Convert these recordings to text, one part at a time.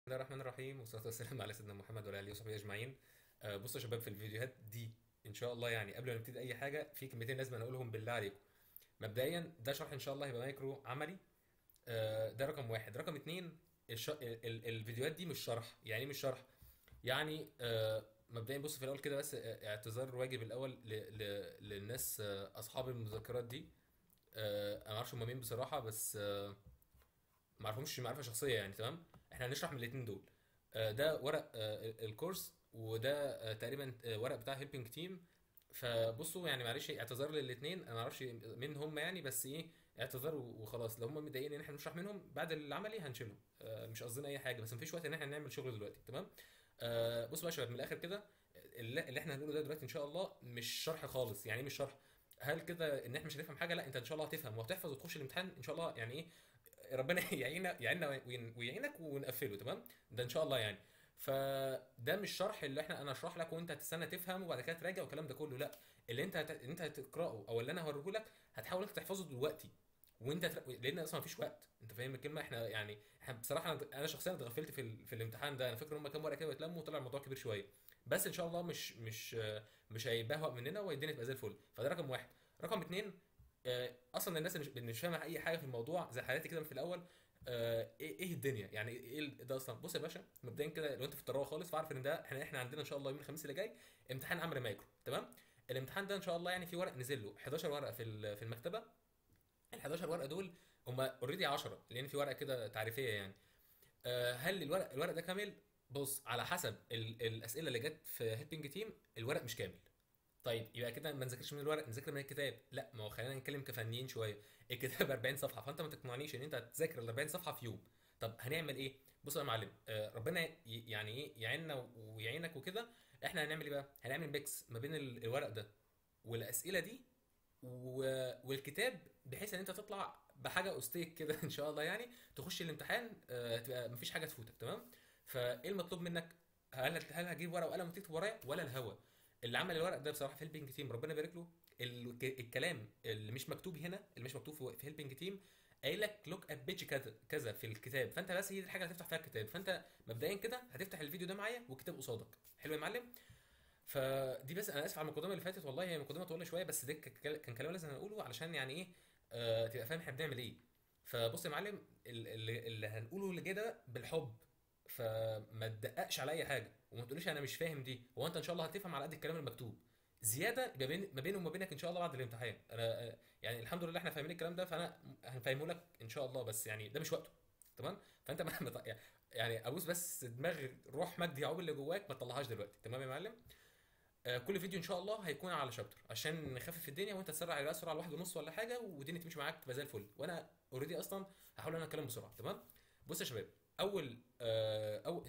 الله الرحمن الرحيم والصلاة والسلام على سيدنا محمد وعلى آله وصحبه أجمعين آه، بصوا يا شباب في الفيديوهات دي إن شاء الله يعني قبل ما نبتدي أي حاجة في كلمتين لازم أنا أقولهم بالله عليكم مبدئيا ده شرح إن شاء الله هيبقى مايكرو عملي آه، ده رقم واحد رقم اتنين الش... ال... ال- الفيديوهات دي مش شرح يعني ايه مش شرح يعني آه، مبدئيا بص في الأول كده بس آه، اعتذار واجب الأول ل... ل... للناس آه، أصحاب المذكرات دي آه، أنا معرفش هما مين بصراحة بس آه، ما اعرفهمش معرفه شخصيه يعني تمام احنا هنشرح من الاثنين دول آه، ده ورق آه، الكورس وده آه، تقريبا آه، ورق بتاع هيلبنج تيم فبصوا يعني معلش اعتذار للاثنين انا ما اعرفش مين هم يعني بس ايه اعتذار وخلاص لو هم متضايقين ان احنا نشرح منهم بعد العملي هنشيلهم آه، مش قصدنا اي حاجه بس مفيش وقت ان احنا نعمل شغل دلوقتي تمام آه، بصوا بقى يا شباب من الاخر كده اللي اللي احنا هنقوله ده دلوقتي ان شاء الله مش شرح خالص يعني ايه مش شرح هل كده ان احنا مش هنفهم حاجه لا انت ان شاء الله هتفهم وهتحفظ وتخش الامتحان ان شاء الله يعني ايه ربنا يعيننا يعيننا وين- ويعينك ونقفله تمام ده ان شاء الله يعني فده مش شرح اللي احنا انا اشرح لك وانت هتستنى تفهم وبعد كده تراجع والكلام ده كله لا اللي انت هت... اللي انت هتقراه او اللي انا هوريه لك هتحاول انت تحفظه دلوقتي وانت تر... لان اصلا مفيش وقت انت فاهم الكلمه احنا يعني احنا بصراحه انا انا شخصيا اتغفلت في ال... في الامتحان ده انا فاكر هم كام ورقه كده واتلموا وطلع الموضوع كبير شويه بس ان شاء الله مش مش مش هيبهوأ مننا والدنيا تبقى زي الفل فده رقم واحد رقم اتنين آه، اصلا الناس اللي مش اللي مش فاهمه اي حاجه في الموضوع زي حالاتي كده في الاول آه، ايه ايه الدنيا يعني ايه ال- ده اصلا بص يا باشا مبدئيا كده لو انت في الطراوه خالص فاعرف ان ده احنا احنا عندنا ان شاء الله يوم الخميس اللي جاي امتحان عمرو مايكرو تمام الامتحان ده ان شاء الله يعني في ورق نزل له 11 ورقه في ال- في المكتبه ال 11 ورقه دول هم اوريدي 10 لان في ورقه كده تعريفيه يعني آه، هل الورق الورق ده كامل بص على حسب ال- الاسئله اللي جت في هيلبنج تيم الورق مش كامل طيب يبقى كده ما نذاكرش من الورق نذاكر من الكتاب لا ما هو خلينا نتكلم كفنيين شويه الكتاب 40 صفحه فانت ما تقنعنيش ان انت هتذاكر ال 40 صفحه في يوم طب هنعمل ايه بص يا معلم آه ربنا ي- يعني ايه يعيننا ويعينك وكده احنا هنعمل ايه بقى هنعمل ميكس ما بين ال- الورق ده والاسئله دي و... والكتاب بحيث ان انت تطلع بحاجه استيك كده ان شاء الله يعني تخش الامتحان آه، تبقى مفيش حاجه تفوتك تمام فايه المطلوب منك هل هل هجيب ورقه وقلم وتكتب ورايا ولا الهوا اللي عمل الورق ده بصراحه في هيلبنج تيم ربنا يبارك له ال... الكلام اللي مش مكتوب هنا اللي مش مكتوب في في هيلبنج تيم قايل لك لوك ات بيج كذا كذا في الكتاب فانت بس هي دي الحاجه اللي هتفتح فيها الكتاب فانت مبدئيا كده هتفتح الفيديو ده معايا والكتاب قصادك حلو يا معلم فدي بس انا اسف على المقدمه اللي فاتت والله هي مقدمه طويله شويه بس ده ك- كان كلام لازم اقوله علشان يعني ايه آه تبقى فاهم احنا بنعمل ايه فبص يا معلم ال- اللي, اللي هنقوله اللي جاي ده بالحب فما تدققش على اي حاجه وما تقوليش انا مش فاهم دي هو انت ان شاء الله هتفهم على قد الكلام المكتوب زياده يبقى بين ما بيني وما بينك ان شاء الله بعد الامتحان انا آه، يعني الحمد لله احنا فاهمين الكلام ده فانا هنفهمه لك ان شاء الله بس يعني ده مش وقته تمام فانت ما ما ت- يعني ابوس بس دماغ روح مجدي يعقوب اللي جواك ما تطلعهاش دلوقتي تمام يا معلم آه، كل فيديو ان شاء الله هيكون على شابتر عشان نخفف الدنيا وانت تسرع على اسرع لواحد ونص ولا حاجه والدنيا تمشي معاك تبقى زي الفل وانا اوريدي اصلا هحاول انا اتكلم بسرعه تمام بص يا شباب اول آه، اول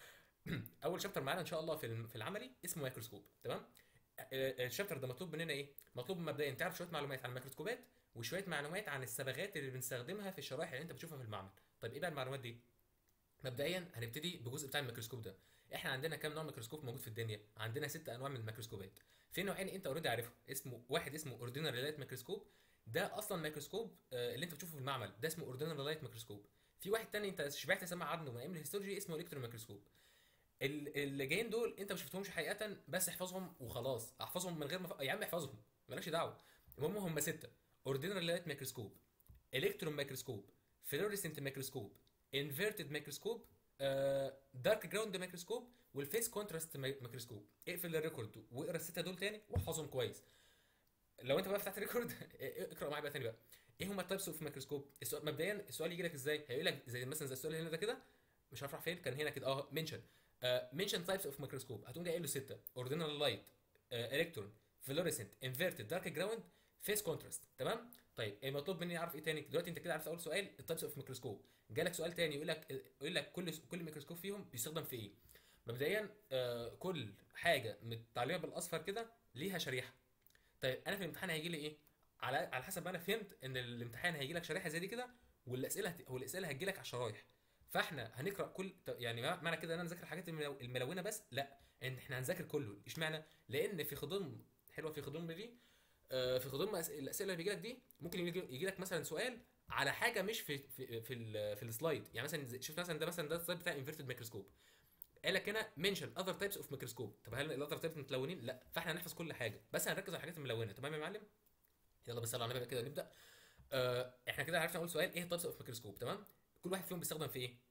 اول شابتر معانا ان شاء الله في الم- في العملي اسمه مايكروسكوب تمام آه، الشابتر ده مطلوب مننا ايه مطلوب مبدئيا تعرف شويه معلومات عن الميكروسكوبات وشويه معلومات عن الصبغات اللي بنستخدمها في الشرائح اللي انت بتشوفها في المعمل طيب ايه بقى المعلومات دي مبدئيا هنبتدي بالجزء بتاع الميكروسكوب ده احنا عندنا كام نوع ميكروسكوب موجود في الدنيا عندنا ست انواع من الميكروسكوبات في نوعين انت اوريدي عارفهم اسمه واحد اسمه اوردينري لايت ميكروسكوب ده اصلا ميكروسكوب آه، اللي انت بتشوفه في المعمل ده اسمه اوردينري لايت ميكروسكوب في واحد تاني انت شبعت تسمع عنه من ايام الهيستولوجي اسمه الكترون ميكروسكوب ال- اللي جايين دول انت ما شفتهمش حقيقه بس احفظهم وخلاص احفظهم من غير ما ف... يا عم احفظهم مالكش دعوه المهم هم سته اوردينري لايت ميكروسكوب الكترون ميكروسكوب فلوريسنت ميكروسكوب انفيرتد ميكروسكوب دارك جراوند ميكروسكوب والفيس كونتراست ميكروسكوب اقفل الريكورد واقرا السته دول تاني واحفظهم كويس لو انت بقى فتحت الريكورد اقرا معايا بقى تاني بقى ايه هما التايبس اوف ميكروسكوب السؤال مبدئيا السؤال يجي لك ازاي هيقول لك زي مثلا زي السؤال اللي هنا ده كده مش عارف راح فين كان هنا كده اه منشن منشن تايبس اوف ميكروسكوب هتقوم جاي قايل له سته اوردينال لايت الكترون فلوريسنت انفيرتد دارك جراوند فيس كونتراست تمام طيب ايه مطلوب مني اعرف ايه تاني دلوقتي انت كده عرفت اول سؤال التايبس اوف ميكروسكوب جالك سؤال تاني يقول لك يقول لك كل كل ميكروسكوب فيهم بيستخدم في ايه مبدئيا آه كل حاجه متعلقه بالاصفر كده ليها شريحه طيب انا في الامتحان هيجي لي ايه على على حسب ما انا فهمت ان الامتحان هيجي لك شريحه زي دي كده والاسئله هت... والاسئله هتجي لك على الشرايح فاحنا هنقرا كل طب يعني مع- معنى كده ان انا نذاكر الحاجات الملو- الملونه بس لا ان احنا هنذاكر كله اشمعنى لان في خضم حلوه في خضم دي آه، في خضم أس- الاسئله اللي بيجي لك دي ممكن يجي يجي لك مثلا سؤال على حاجه مش في في في, ال- في السلايد يعني مثلا زي- شفت مثلا ده مثلا ده السلايد بتاع انفيرتد ميكروسكوب قال لك هنا منشن اذر تايبس اوف ميكروسكوب طب هل الاذر تايبس متلونين لا فاحنا هنحفظ كل حاجه بس هنركز على الحاجات الملونه تمام يا معلم يلا بس على النبي بقى كده نبدا آه احنا كده عرفنا اول سؤال ايه التايبس اوف ميكروسكوب تمام كل واحد فيهم بيستخدم في ايه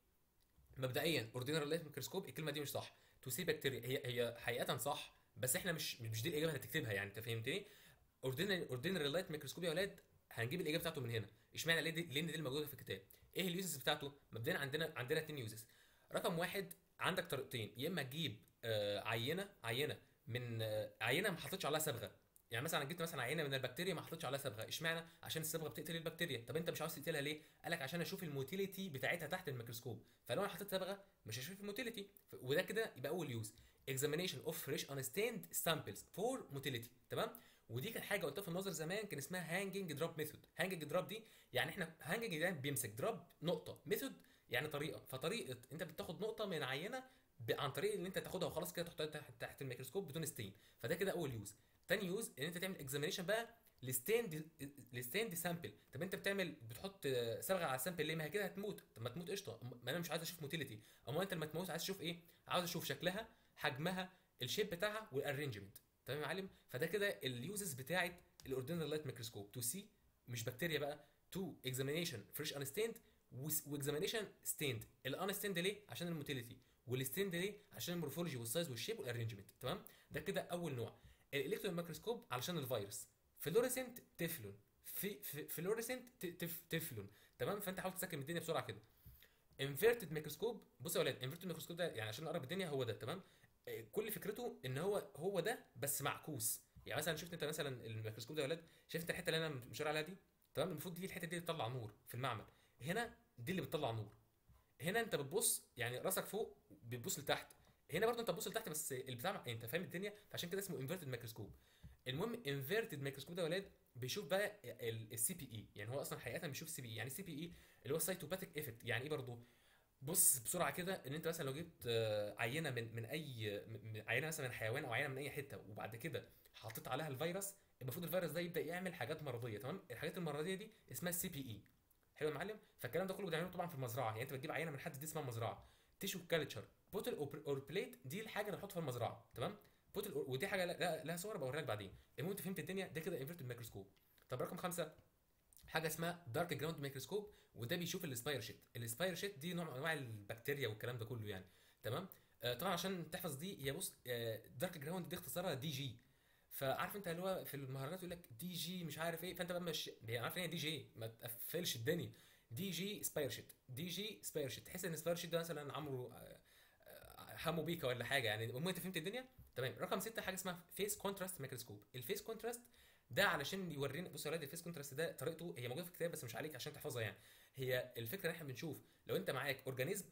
مبدئيا اوردينال لايت ميكروسكوب الكلمه دي مش صح تو سي بكتيريا هي هي حقيقه صح بس احنا مش مش دي الاجابه اللي هتكتبها يعني انت فهمتني اوردينال اوردينال لايت ميكروسكوب يا ولاد هنجيب الاجابه بتاعته من هنا اشمعنى ليه دي لان دي الموجوده في الكتاب ايه اليوزز بتاعته مبدئيا عندنا عندنا اتنين يوزز رقم واحد عندك طريقتين يا اما تجيب آه عينه عينه من آه عينه ما حطيتش عليها صبغه يعني مثلا جبت مثلا عينه من البكتيريا ما حطيتش عليها صبغه اشمعنى عشان الصبغه بتقتل البكتيريا طب انت مش عاوز تقتلها ليه قال لك عشان اشوف الموتيليتي بتاعتها تحت الميكروسكوب فلو انا حطيت صبغه مش هشوف الموتيليتي ف- وده كده يبقى اول يوز examination of fresh unstained samples for motility تمام ودي كانت حاجه قلتها في النظر زمان كان اسمها هانجنج دروب ميثود هانجنج دروب دي يعني احنا هانجنج ده بيمسك دروب نقطه ميثود يعني طريقه فطريقه انت بتاخد نقطه من عينه ب- عن طريق ان انت تاخدها وخلاص كده تحطها تحت, تحت الميكروسكوب بدون ستين فده كده اول يوز تاني يوز ان انت تعمل اكزامينيشن بقى لستاند لستاند سامبل طب انت بتعمل بتحط آه، صبغه على السامبل ليه ما هي كده هتموت طب ما تموت قشطه أم- ما انا مش عايز اشوف موتيليتي اما انت لما تموت عايز تشوف ايه عاوز اشوف شكلها حجمها الشيب بتاعها والارينجمنت تمام يا معلم فده كده اليوزز بتاعت الاوردينال لايت ميكروسكوب تو سي مش بكتيريا بقى تو اكزامينيشن فريش انستيند واكزامينيشن ستيند الانستيند ليه عشان الموتيليتي والستيند ليه عشان المورفولوجي والسايز والشيب والارينجمنت تمام ده كده اول نوع الالكترون ميكروسكوب علشان الفيروس فلوريسنت تفلون في في فلوريسنت ت- تف تفلون تمام فانت حاول تسكن الدنيا بسرعه كده انفيرتد ميكروسكوب بص يا ولاد انفيرتد ميكروسكوب ده يعني عشان نقرب الدنيا هو ده تمام آه، كل فكرته ان هو هو ده بس معكوس يعني مثلا شفت انت مثلا الميكروسكوب ده يا ولاد شفت انت الحته اللي انا مشاور عليها دي تمام المفروض دي الحته دي اللي بتطلع نور في المعمل هنا دي اللي بتطلع نور هنا انت بتبص يعني راسك فوق بتبص لتحت هنا برضه انت بتبص لتحت بس البتاع انت فاهم الدنيا فعشان كده اسمه انفيرتد ميكروسكوب المهم انفيرتد ميكروسكوب ده يا ولاد بيشوف بقى السي بي اي يعني هو اصلا حقيقه بيشوف سي بي اي يعني السي بي اي اللي هو السايتوباثيك افكت يعني ايه برضه بص بسرعه كده ان انت مثلا لو جبت آه، عينه من من اي من من- عينه مثلا من حيوان او عينه من اي حته وبعد كده حطيت عليها الفيروس المفروض الفيروس ده يبدا يعمل حاجات مرضيه تمام الحاجات المرضيه دي اسمها السي بي اي حلو يا معلم فالكلام ده كله بنعمله طبعا في المزرعه يعني انت بتجيب عينه من حد دي اسمها مزرعه تيشو كالتشر بوتل اور بليت دي الحاجه اللي نحطها في المزرعه تمام بوتل ودي حاجه لها لها صور بوريها لك بعدين المهم انت فهمت الدنيا ده كده انفيرتد ميكروسكوب طب رقم خمسة حاجه اسمها دارك جراوند ميكروسكوب وده بيشوف السباير شيت السباير شيت دي نوع من انواع البكتيريا والكلام ده كله يعني تمام آه طبعا عشان تحفظ دي هي بص دارك جراوند دي اختصارها دي جي فعارف انت اللي هو في المهرجانات يقول لك دي جي مش عارف ايه فانت بقى مش يعني عارف ان هي دي جي ما تقفلش الدنيا دي جي سباير شيت دي جي سباير شيت تحس ان سباير شيت ده مثلا عمرو آه، آه، حمو بيكا ولا حاجه يعني المهم انت فهمت الدنيا تمام رقم ستة حاجه اسمها فيس كونتراست ميكروسكوب الفيس كونتراست ده علشان يورينا بص يا ولاد الفيس كونتراست ده طريقته هي موجوده في الكتاب بس مش عليك عشان تحفظها يعني هي الفكره ان احنا بنشوف لو انت معاك اورجانيزم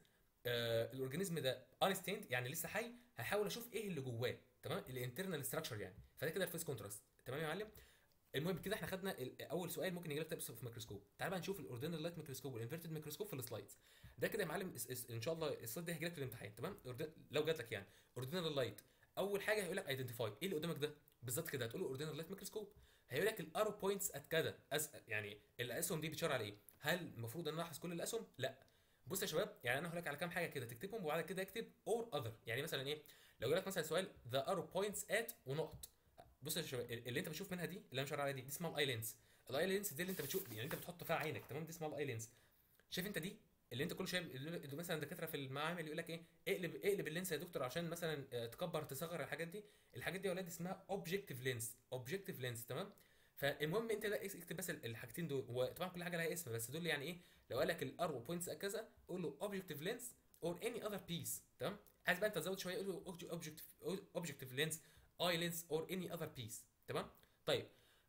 آه الاورجانيزم ده انستيند يعني لسه حي هحاول اشوف ايه اللي جواه تمام الانترنال ستراكشر يعني فده كده الفيس كونتراست تمام يا معلم المهم كده احنا خدنا ال- اول سؤال ممكن يجي لك تايبس اوف ميكروسكوب تعال بقى نشوف الاوردينال لايت ميكروسكوب والانفيرتد ميكروسكوب في السلايدز ده كده يا معلم اس- اس- ان شاء الله السلايد ده هيجي لك في الامتحان تمام Ordi- لو جات لك يعني اوردينال لايت اول حاجه هيقول لك ايدنتيفاي ايه اللي قدامك ده بالظبط كده هتقول له اوردينال لايت ميكروسكوب هيقول لك الارو بوينتس ات كذا أس... يعني الاسهم دي بتشاور على ايه هل المفروض ان انا احفظ كل الاسهم لا بص يا شباب يعني انا هقول لك على كام حاجه كده تكتبهم وبعد كده اكتب اور اذر يعني مثلا ايه لو جالك مثلا سؤال ذا ارو بوينتس ات ونقط بص يا شباب اللي انت بتشوف منها دي اللي انا مشاور عليها دي دي اسمها الاي لينس الاي لينس دي اللي انت بتشوف يعني انت بتحط فيها عينك تمام دي اسمها الاي لينس شايف انت دي اللي انت كل شويه اللي اللي مثلا الدكاتره في المعامل يقول لك ايه اقلب اقلب اللينس يا دكتور عشان مثلا آه، تكبر تصغر الحاجات دي الحاجات دي يا ولاد اسمها اوبجكتيف لينس اوبجكتيف لينس تمام فالمهم انت لا اكتب بس ال- الحاجتين دول هو طبعا كل حاجه لها اسم بس دول يعني ايه لو قال لك الارو بوينتس كذا قول له اوبجكتيف لينس اور اني اذر بيس تمام عايز بقى انت تزود شويه قول له اوبجكتيف اوبجكتيف لينس اي لينس اور اني اذر بيس تمام طيب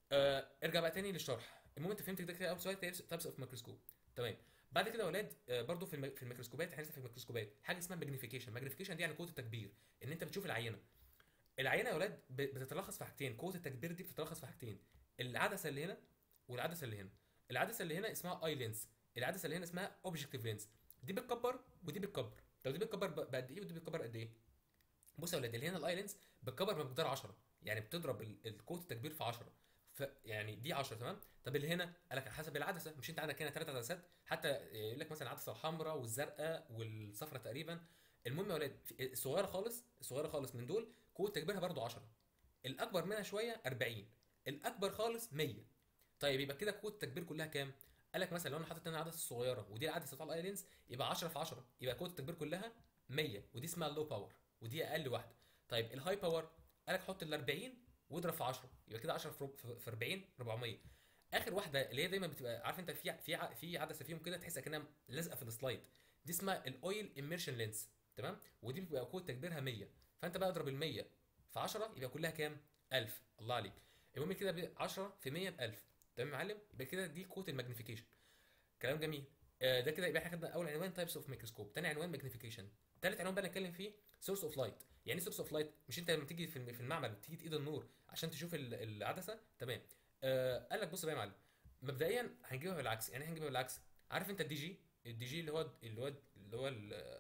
آه ارجع بقى تاني للشرح المهم انت فهمت كده كده اول سؤال تايبس اوف ميكروسكوب تمام بعد كده يا اولاد آه برضو في الم- في الميكروسكوبات احنا لسه في الميكروسكوبات حاجه اسمها ماجنيفيكيشن ماجنيفيكيشن دي يعني قوه التكبير ان انت بتشوف العينه العينه يا اولاد ب- بتتلخص في حاجتين قوه التكبير دي بتتلخص في حاجتين العدسه اللي هنا والعدسه اللي هنا العدسه اللي هنا اسمها اي لينس العدسه اللي هنا اسمها اوبجكتيف لينس دي بتكبر ودي بتكبر طب دي بتكبر ب- بقد ايه ودي بتكبر قد ايه بص يا ولاد اللي هنا الاي لينس بتكبر بمقدار 10 يعني بتضرب ال- ال- قوه التكبير في 10 ف يعني دي 10 تمام طب اللي هنا قال لك على حسب العدسه مش انت عندك هنا ثلاث عدسات حتى يقول لك مثلا العدسه الحمراء والزرقاء والصفراء تقريبا المهم يا ولاد في- الصغيره خالص الصغيره خالص من دول قوه تكبيرها برضو 10 الاكبر منها شويه 40 الاكبر خالص 100 طيب يبقى كده قوه التكبير كلها كام قال لك مثلا لو انا حاطط هنا العدسه الصغيره ودي العدسه بتاع الاي لينز يبقى 10 في 10 يبقى قوه التكبير كلها 100 ودي اسمها اللو باور ودي اقل واحده طيب الهاي باور قال لك حط ال 40 واضرب في 10 يبقى كده 10 في رب- في 40 400 اخر واحده اللي هي دايما بتبقى عارف انت في في ع- في عدسه فيهم كده تحس كانها لازقه في السلايد دي اسمها الاويل اميرشن لينس تمام ودي بتبقى قوه تكبيرها 100 فانت بقى اضرب ال 100 في 10 يبقى كلها كام 1000 الله عليك المهم كده ب 10 في 100 ب 1000 تمام يا معلم يبقى كده دي قوه الماجنيفيكيشن كلام جميل آه، ده كده يبقى احنا خدنا اول عنوان تايبس اوف ميكروسكوب تاني عنوان ماجنيفيكيشن تالت عنوان بقى نتكلم فيه سورس اوف لايت يعني ايه سورس اوف لايت مش انت لما تيجي في الم- في المعمل تيجي تقيد النور عشان تشوف ال- العدسه تمام آه قال لك بص بقى يا معلم مبدئيا هنجيبها بالعكس يعني إيه هنجيبها بالعكس عارف انت الدي جي الدي جي اللي هو اللي هو اللي هو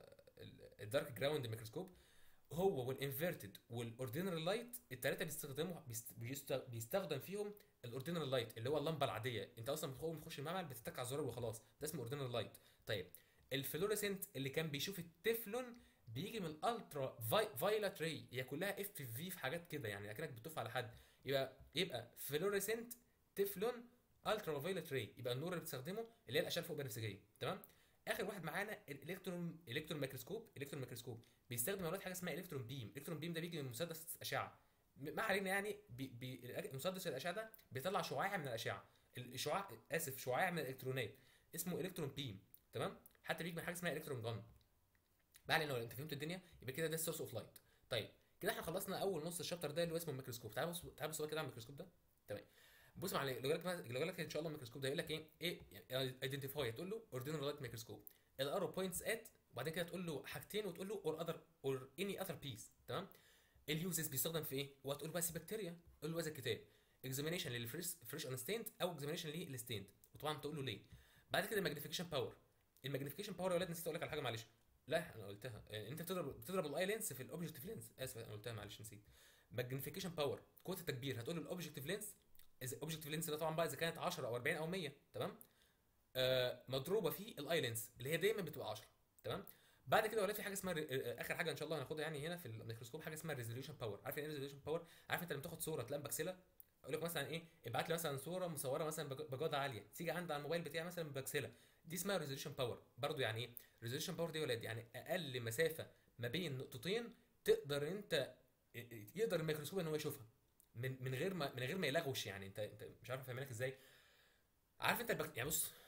الدارك جراوند ميكروسكوب هو والانفيرتد والاوردينري لايت الثلاثه بيستخدموا بيست- بيست- بيستخدم فيهم الاوردينري لايت اللي هو اللمبه العاديه انت اصلا بتخش تخش المعمل بتتك على الزرار وخلاص ده اسمه اوردينري لايت طيب الفلوريسنت اللي كان بيشوف التeflon بيجي من الالترا فايلت راي هي كلها اف في في حاجات كده يعني اكنك بتطف على حد يبقى يبقى فلوريسنت تeflon الترا فايلت راي يبقى النور اللي بتستخدمه اللي هي الاشعه الفوق بنفسجيه تمام اخر واحد معانا الالكترون الكترون ميكروسكوب الكترون ميكروسكوب بيستخدم اولاد حاجه اسمها الكترون بيم الكترون بيم ده بيجي من مسدس اشعه م- ما علينا يعني بي بي مسدس الاشعه ده بيطلع شعاع من الاشعه الشعاع اسف شعاع من الالكترونات اسمه الكترون بيم تمام حتى بيجي من حاجه اسمها الكترون جن ما علينا لو انت فهمت الدنيا يبقى كده ده السورس اوف لايت طيب كده احنا خلصنا اول نص الشابتر ده اللي هو اسمه الميكروسكوب تعال بص تعال بص بقى كده على الميكروسكوب ده تمام بص معلش لو جالك لو جالك ان شاء الله الميكروسكوب ده يقول لك ايه ايه ايدنتيفاي تقول له اوردينال لايت ميكروسكوب الارو بوينتس ات وبعدين كده تقول له حاجتين وتقول له اور اذر اور اني اذر بيس تمام اليوزز بيستخدم في ايه وهتقول بس بكتيريا قول له هذا الكتاب اكزامينيشن للفريش فريش انستيند او اكزامينيشن للستيند وطبعا تقول له ليه بعد كده الماجنيفيكيشن باور الماجنيفيكيشن باور يا ولاد نسيت اقول لك على حاجه معلش لا انا قلتها آه، انت بتضرب بتضرب الاي لينس في الاوبجكتيف لينس اسف انا قلتها معلش نسيت ماجنيفيكيشن باور قوه التكبير هتقول له الاوبجكتيف لينس اذا الاوبجكتيف لينس ده طبعا بقى اذا كانت 10 او 40 او 100 تمام آه مضروبه في الاي لينس اللي هي دايما بتبقى 10 تمام بعد كده ولاد في حاجه اسمها آه، اخر حاجه ان شاء الله هناخدها يعني هنا في الميكروسكوب حاجه اسمها ريزوليوشن باور عارف يعني ايه ريزوليوشن باور عارف انت لما تاخد صوره تلاقي بكسله اقول لك مثلا ايه ابعت لي مثلا صوره مصوره مثلا بج- بجوده عاليه تيجي عندي على الموبايل بتاعي مثلا بكسله دي اسمها ريزوليوشن باور برضو يعني ايه ريزوليوشن باور دي يا ولاد يعني اقل مسافه ما بين نقطتين تقدر انت يقدر الميكروسكوب ان هو يشوفها من من غير ما من غير ما يلغوش يعني انت انت مش عارف افهمها لك ازاي عارف انت البك... يعني بص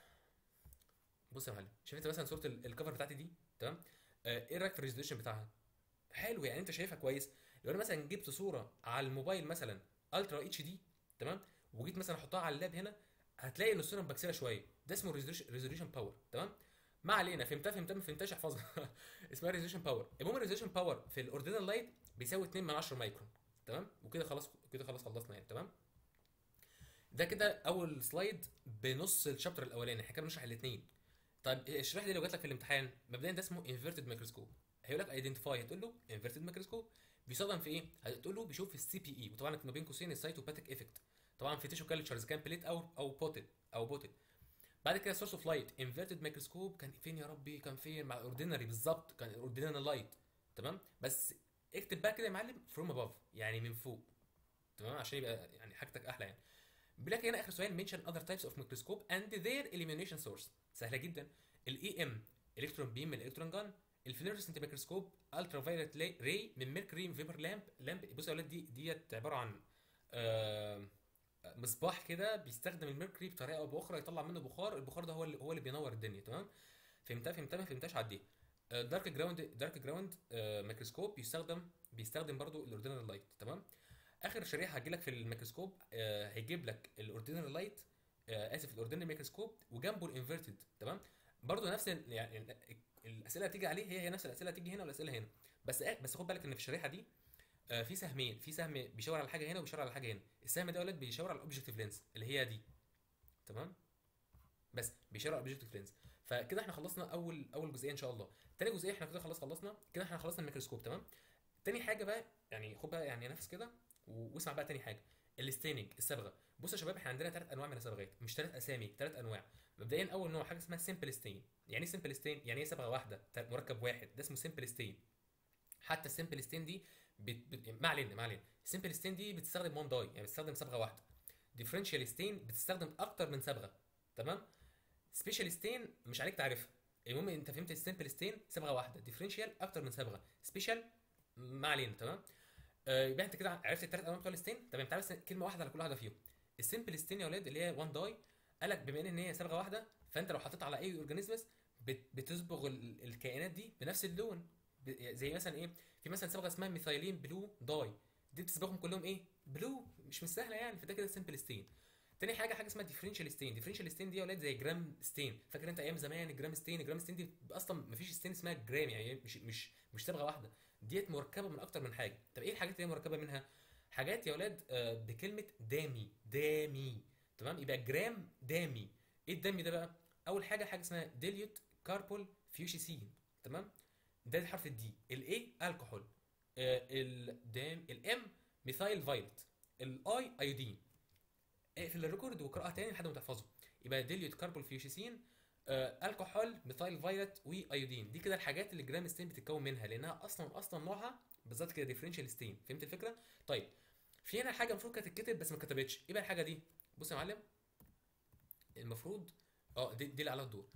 بص يا معلم شايف انت مثلا صوره ال- الكفر بتاعتي دي تمام آه ايه رايك في الريزوليوشن بتاعها حلو يعني انت شايفها كويس لو انا مثلا جبت صوره على الموبايل مثلا الترا اتش دي تمام وجيت مثلا احطها على اللاب هنا هتلاقي ان الصوره مبكسله شويه ده اسمه ريزوليوشن باور تمام ما علينا فهمتها فهمتها ما فهمتهاش احفظها اسمها ريزوليوشن باور المهم الريزوليوشن باور في الاوردينال لايت بيساوي 2 من 10 مايكرون تمام وكده خلاص كده خلاص خلصنا يعني تمام ده كده اول سلايد بنص الشابتر الاولاني احنا كده بنشرح الاثنين طيب اشرح لي لو جات لك في الامتحان مبدئيا ده اسمه انفيرتد ميكروسكوب هيقول لك ايدنتيفاي هتقول له انفيرتد ميكروسكوب بيستخدم في ايه؟ هتقول له بيشوف السي بي اي وطبعا ما بين قوسين السايتوباتيك افكت طبعا في تيشو كالتشرز كان بليت او او بوتل او بوتل بعد كده سورس اوف لايت انفيرتد ميكروسكوب كان فين يا ربي كان فين مع اوردينري بالظبط كان اوردينري لايت تمام بس اكتب بقى كده يا معلم فروم اباف يعني من فوق تمام عشان يبقى يعني حاجتك احلى يعني بيقول لك هنا اخر سؤال mention other types of microscope and their illumination source سهله جدا الاي ام الكترون بيم من الالكترون جان الفلوريسنت ميكروسكوب الترا فايولت راي من ميركوري فيبر لامب لامب بصوا يا اولاد دي ديت عباره عن آه مصباح كده بيستخدم الميركوري بطريقه او باخرى يطلع منه بخار البخار ده هو اللي هو اللي بينور الدنيا تمام فهمتها فهمتها ما فهمتهاش عديها دارك جراوند دارك جراوند ميكروسكوب بيستخدم بيستخدم برضو الاوردينال لايت تمام اخر شريحه هجي لك في الميكروسكوب آه هيجيب لك الاوردينال لايت آه اسف الاوردينال ميكروسكوب وجنبه الانفيرتد تمام برضو نفس ال- يعني الاسئله هتيجي عليه هي هي نفس الاسئله هتيجي هنا والاسئله هنا بس آه بس خد بالك ان في الشريحه دي آه في سهمين في سهم بيشاور على حاجه هنا وبيشاور على حاجه هنا السهم ده يا ولاد بيشاور على الاوبجكتيف لينس اللي هي دي تمام بس بيشاور على الاوبجكتيف لينس فكده احنا خلصنا اول اول جزئيه ان شاء الله تاني جزئيه احنا كده خلاص خلصنا كده احنا خلصنا الميكروسكوب تمام تاني حاجه بقى يعني خد بقى يعني نفس كده و- واسمع بقى تاني حاجه الستيننج الصبغه بصوا يا شباب احنا عندنا ثلاث انواع من الصبغات مش ثلاث اسامي ثلاث انواع مبدئيا اول نوع حاجه اسمها سمبل ستين يعني ايه سمبل ستين يعني ايه صبغه واحده مركب واحد ده اسمه سمبل ستين حتى السمبل ستين دي بت... بت... ما علينا ما علينا السمبل ستين دي بتستخدم وان داي يعني بتستخدم صبغه واحده ديفرنشال ستين بتستخدم اكتر من صبغه تمام سبيشال ستين مش عليك تعرفها المهم انت فهمت السمبل ستين صبغه واحده ديفرنشال اكتر من صبغه سبيشال ما علينا تمام آه يبقى انت كده عرفت الثلاث انواع بتوع الستين تمام تعالى بس كلمه واحده على كل واحده فيهم السمبل ستين يا اولاد اللي هي وان داي قالك بما ان هي صبغه واحده فانت لو حطيت على اي اورجانيزمز بتصبغ ال- الكائنات دي بنفس اللون ب- زي مثلا ايه في مثلا صبغه اسمها ميثايلين بلو داي دي بتصبغهم كلهم ايه بلو مش مش سهله يعني فده كده سمبل ستين تاني حاجه حاجه اسمها ديفرنشال ستين ديفرنشال ستين دي يا اولاد زي جرام ستين فاكر انت ايام زمان الجرام ستين الجرام ستين دي اصلا مفيش ستين اسمها جرام يعني مش مش مش صبغه واحده ديت مركبه من اكتر من حاجه طب ايه الحاجات اللي هي مركبه منها حاجات يا اولاد آه، بكلمه دامي دامي تمام يبقى جرام دامي ايه الدامي ده بقى اول حاجه حاجه اسمها ديليوت كاربول فيوشيسين تمام ده الحرف الدي الاي الكحول آه، الدام الام ميثايل فايلت الاي ايودين اقفل الريكورد واقراها تاني لحد ما تحفظه يبقى ديليوت كاربول فيوشيسين آه، الكحول ميثايل فايلت وايودين دي كده الحاجات اللي جرام ستين بتتكون منها لانها اصلا اصلا نوعها بالظبط كده ديفرنشال ستين فهمت الفكره طيب في هنا حاجه المفروض كانت تتكتب بس ما اتكتبتش ايه بقى الحاجه دي بص يا معلم المفروض اه دي, دي اللي عليها الدور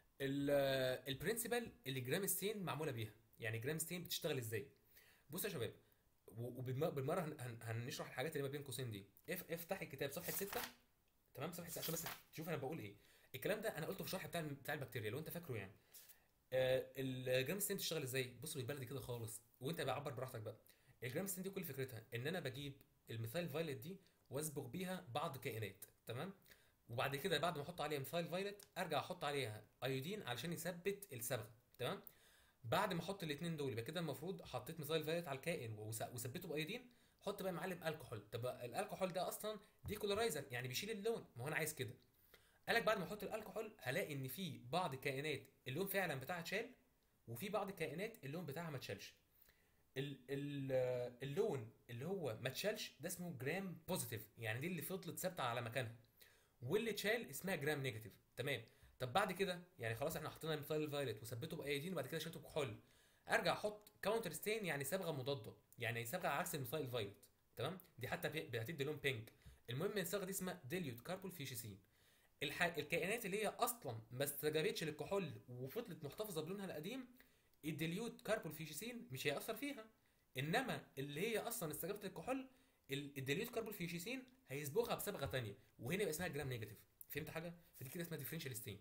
البرنسبل اللي جرام ستين معموله بيها يعني جرام ستين بتشتغل ازاي بص يا شباب و- وبالمره هن- هن- هنشرح الحاجات اللي ما بين قوسين دي اف- افتح الكتاب صفحه 6 تمام صفحه 6 عشان بس تشوف انا بقول ايه الكلام ده انا قلته في الشرح بتاع بتاع البكتيريا لو انت فاكره يعني آه الجرام ستين بتشتغل ازاي بص بالبلدي كده خالص وانت بعبر براحتك بقى الجرام ستين دي كل فكرتها ان انا بجيب الميثايل فايلت دي واصبغ بيها بعض كائنات تمام وبعد كده بعد ما احط عليها ميثايل فايلت ارجع احط عليها ايودين علشان يثبت الصبغه تمام بعد ما احط الاثنين دول يبقى كده المفروض حطيت ميثايل فايلت على الكائن وس- وثبته بايودين حط بقى يا معلم الكحول طب الكحول ده اصلا ديكولرايزر يعني بيشيل اللون ما هو انا عايز كده قالك بعد ما احط الكحول هلاقي ان في بعض الكائنات اللون فعلا بتاعها اتشال وفي بعض الكائنات اللون بتاعها ما اتشالش ال- ال- اللون اللي هو ما اتشالش ده اسمه جرام بوزيتيف يعني دي اللي فضلت ثابته على مكانها واللي اتشال اسمها جرام نيجاتيف تمام طب بعد كده يعني خلاص احنا حطينا الميثايل فايلت وثبته بايودين وبعد كده شلته بكحول ارجع احط كاونتر ستين يعني صبغه مضاده يعني صبغه عكس الميثايل فايلت تمام دي حتى بي- هتدي لون بينك المهم الصبغه دي اسمها ديليوت كاربول فيوشيسين الح... الكائنات اللي هي اصلا ما استجابتش للكحول وفضلت محتفظه بلونها القديم الديليوت كاربول فيوشيسين مش هيأثر فيها انما اللي هي اصلا استجابت للكحول ال- الديليوت كاربول فيوشيسين هيصبغها بصبغه تانية وهنا يبقى اسمها جرام نيجاتيف فهمت حاجه فدي كده اسمها ديفرنشال ستين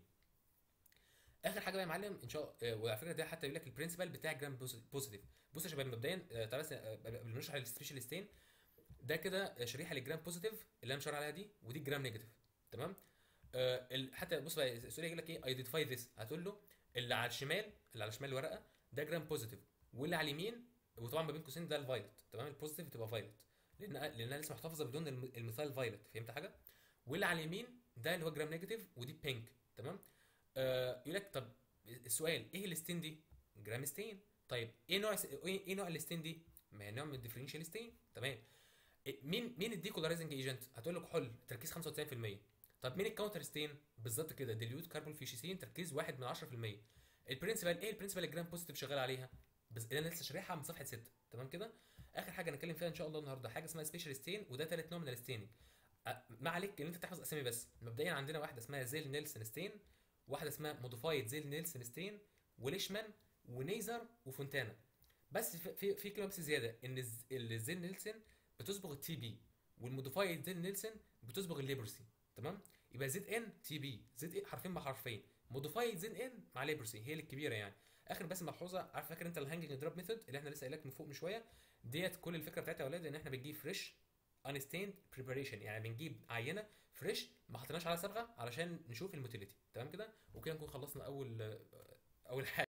اخر حاجه بقى يا معلم ان شاء الله وعلى فكره ده حتى يقول لك البرنسبل بتاع جرام بوزيتيف بص يا شباب مبدئيا آه، تعالى بس، آه، قبل ما نشرح السبيشال ستين ده كده شريحه للجرام بوزيتيف اللي انا مشاور عليها دي ودي جرام نيجاتيف تمام آه ال- حتى بص بقى السؤال يقول لك ايه ايدنتيفاي ذس هتقول له اللي على الشمال اللي على شمال الورقه ده جرام بوزيتيف واللي على اليمين وطبعا ما بين قوسين ده الفايلت تمام البوزيتيف تبقى فايلت لان لانها لسه محتفظه بدون الم- الميثايل فايلت فهمت حاجه واللي على اليمين ده اللي هو جرام نيجاتيف ودي بينك تمام آه يقول لك طب السؤال ايه الستين دي جرام ستين طيب ايه نوع س- ايه إيه نوع الستين دي ما هي نوع من الديفرنشال ستين تمام إيه- مين مين الديكولرايزنج ايجنت هتقول له كحول تركيز 95% طب مين الكاونتر ستين بالظبط كده ديليوت كاربون فيشيسين تركيز 1 من 10% البرنسبل ايه البرنسبل الجرام بوزيتيف شغال عليها بس انا لسه شارحها من صفحه 6 تمام كده اخر حاجه نتكلم فيها ان شاء الله النهارده حاجه اسمها سبيشال ستين وده ثالث نوع من الستيننج أ- ما عليك ان انت تحفظ اسامي بس مبدئيا عندنا واحده اسمها زيل نيلسون ستين واحده اسمها موديفايد زيل نيلسون ستين وليشمان ونيزر وفونتانا بس في في, في كلمه بس زياده ان الز- الزيل نيلسون بتصبغ التي بي والموديفايد زيل نيلسون بتصبغ الليبرسي تمام يبقى زد ان تي بي زد ايه حرفين مع حرفين موديفايد زد ان مع ليبرسي هي الكبيره يعني اخر بس ملحوظه عارف فاكر انت الهانجنج دروب ميثود اللي احنا لسه قايل لك من فوق من شويه ديت كل الفكره بتاعتها يا اولاد ان احنا بنجيب فريش انستيند بريباريشن يعني بنجيب عينه فريش ما حطيناش عليها صبغه علشان نشوف الموتيليتي تمام كده وكده نكون خلصنا اول اول حاجه